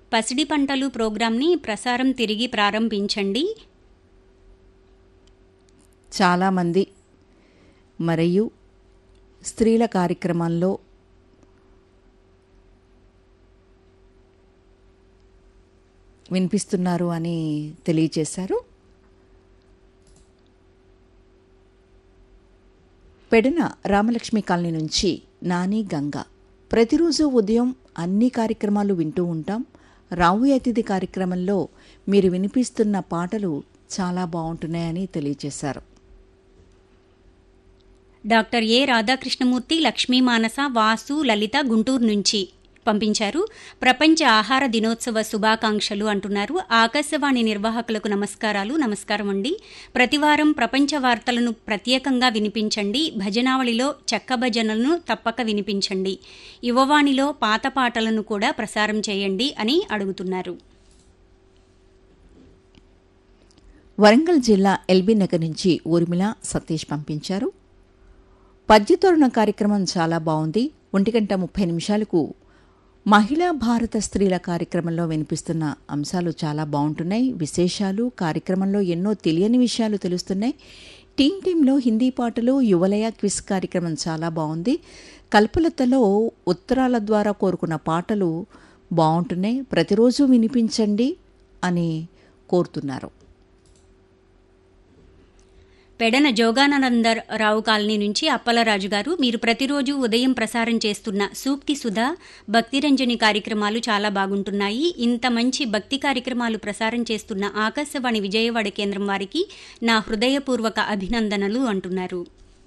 పసిడి పంటలు ప్రోగ్రాంని ప్రసారం తిరిగి ప్రారంభించండి చాలామంది మరియు స్త్రీల కార్యక్రమాల్లో వినిపిస్తున్నారు అని తెలియచేశారు పెడన రామలక్ష్మి కాలనీ నుంచి నాని గంగ ప్రతిరోజు ఉదయం అన్ని కార్యక్రమాలు వింటూ ఉంటాం రావు అతిథి కార్యక్రమంలో మీరు వినిపిస్తున్న పాటలు చాలా బాగుంటున్నాయని తెలియజేశారు డాక్టర్ ఏ రాధాకృష్ణమూర్తి లక్ష్మీ మానస వాసు లలిత గుంటూరు నుంచి పంపించారు ప్రపంచ ఆహార దినోత్సవ శుభాకాంక్షలు అంటున్నారు ఆకాశవాణి నిర్వాహకులకు నమస్కారాలు నమస్కారం అండి ప్రతివారం ప్రపంచ వార్తలను ప్రత్యేకంగా వినిపించండి భజనావళిలో చెక్క భజనలను తప్పక వినిపించండి యువవాణిలో పాత పాటలను కూడా ప్రసారం చేయండి అని అడుగుతున్నారు వరంగల్ జిల్లా ఎల్బీ నగర్ నుంచి ఊర్మిళ సతీష్ పంపించారు పద్యతోరణ కార్యక్రమం చాలా బాగుంది ఒంటి గంట ముప్పై నిమిషాలకు మహిళా భారత స్త్రీల కార్యక్రమంలో వినిపిస్తున్న అంశాలు చాలా బాగుంటున్నాయి విశేషాలు కార్యక్రమంలో ఎన్నో తెలియని విషయాలు తెలుస్తున్నాయి టీమ్ టీంలో హిందీ పాటలు యువలయ క్విజ్ కార్యక్రమం చాలా బాగుంది కల్పలతలో ఉత్తరాల ద్వారా కోరుకున్న పాటలు బాగుంటున్నాయి ప్రతిరోజు వినిపించండి అని కోరుతున్నారు పెడన జోగానందర్ రావు కాలనీ నుంచి అప్పలరాజు గారు మీరు ప్రతిరోజు ఉదయం ప్రసారం చేస్తున్న సూక్తి సుధా భక్తిరంజని కార్యక్రమాలు చాలా బాగుంటున్నాయి ఇంత మంచి భక్తి కార్యక్రమాలు ప్రసారం చేస్తున్న ఆకాశవాణి విజయవాడ కేంద్రం వారికి నా హృదయపూర్వక అభినందనలు అంటున్నారు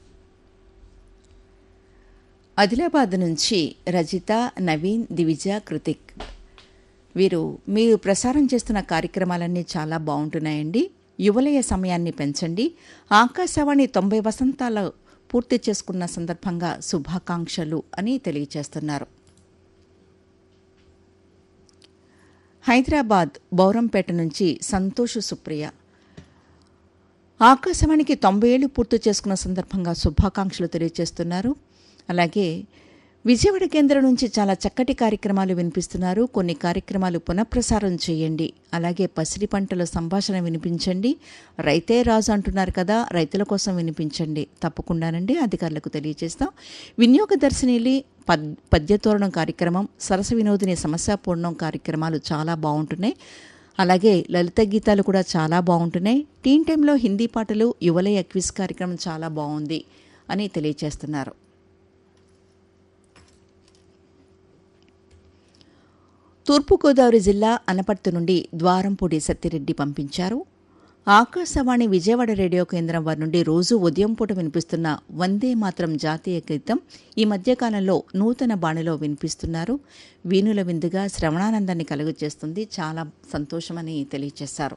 ఆదిలాబాద్ నుంచి రజిత నవీన్ దివిజ కృతిక్ వీరు మీరు ప్రసారం చేస్తున్న కార్యక్రమాలన్నీ చాలా బాగుంటున్నాయండి యువలయ సమయాన్ని పెంచండి ఆకాశవాణి తొంభై వసంతాల పూర్తి చేసుకున్న సందర్భంగా శుభాకాంక్షలు అని తెలియజేస్తున్నారు హైదరాబాద్ బౌరంపేట నుంచి సంతోష్ సుప్రియ ఆకాశవాణికి తొంభై ఏళ్లు పూర్తి చేసుకున్న సందర్భంగా శుభాకాంక్షలు తెలియజేస్తున్నారు అలాగే విజయవాడ కేంద్రం నుంచి చాలా చక్కటి కార్యక్రమాలు వినిపిస్తున్నారు కొన్ని కార్యక్రమాలు పునఃప్రసారం చేయండి అలాగే పసిడి పంటల సంభాషణ వినిపించండి రైతే రాజు అంటున్నారు కదా రైతుల కోసం వినిపించండి తప్పకుండానండి అధికారులకు తెలియజేస్తాం వినియోగ దర్శినిలి పద్ పద్యతోరణం కార్యక్రమం సరస వినోదిని సమస్యాపూర్ణం కార్యక్రమాలు చాలా బాగుంటున్నాయి అలాగే లలిత గీతాలు కూడా చాలా బాగుంటున్నాయి టీన్ టైంలో హిందీ పాటలు యువలయ క్విజ్ కార్యక్రమం చాలా బాగుంది అని తెలియజేస్తున్నారు తూర్పుగోదావరి జిల్లా అనపర్తి నుండి ద్వారంపూడి సత్యరెడ్డి పంపించారు ఆకాశవాణి విజయవాడ రేడియో కేంద్రం వారి నుండి రోజు ఉదయం పూట వినిపిస్తున్న వందే మాత్రం జాతీయ గీతం ఈ మధ్యకాలంలో నూతన బాణిలో వినిపిస్తున్నారు వీణుల విందుగా శ్రవణానందాన్ని కలుగజేస్తుంది చాలా సంతోషమని తెలియజేశారు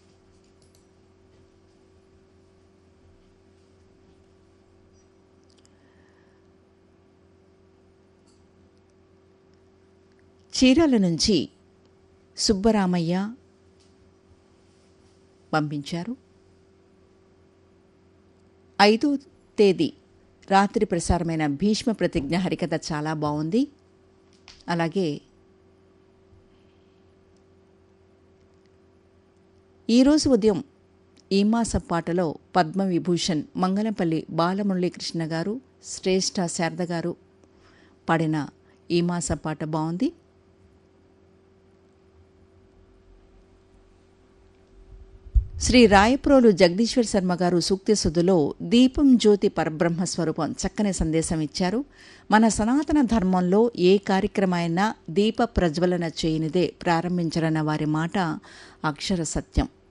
చీరాల నుంచి సుబ్బరామయ్య పంపించారు ఐదో తేదీ రాత్రి ప్రసారమైన భీష్మ ప్రతిజ్ఞ హరికథ చాలా బాగుంది అలాగే ఈరోజు ఉదయం ఈ మాస పాటలో పద్మవిభూషణ్ మంగళంపల్లి బాలమురళీకృష్ణ గారు శ్రేష్ఠ శారద గారు పాడిన ఈ మాస పాట బాగుంది శ్రీ రాయప్రోలు జగదీశ్వర్ శర్మ గారు సూక్తి సుధులో దీపం జ్యోతి పరబ్రహ్మ స్వరూపం చక్కని సందేశం ఇచ్చారు మన సనాతన ధర్మంలో ఏ కార్యక్రమైనా దీప ప్రజ్వలన చేయనిదే ప్రారంభించాలన్న వారి మాట అక్షర సత్యం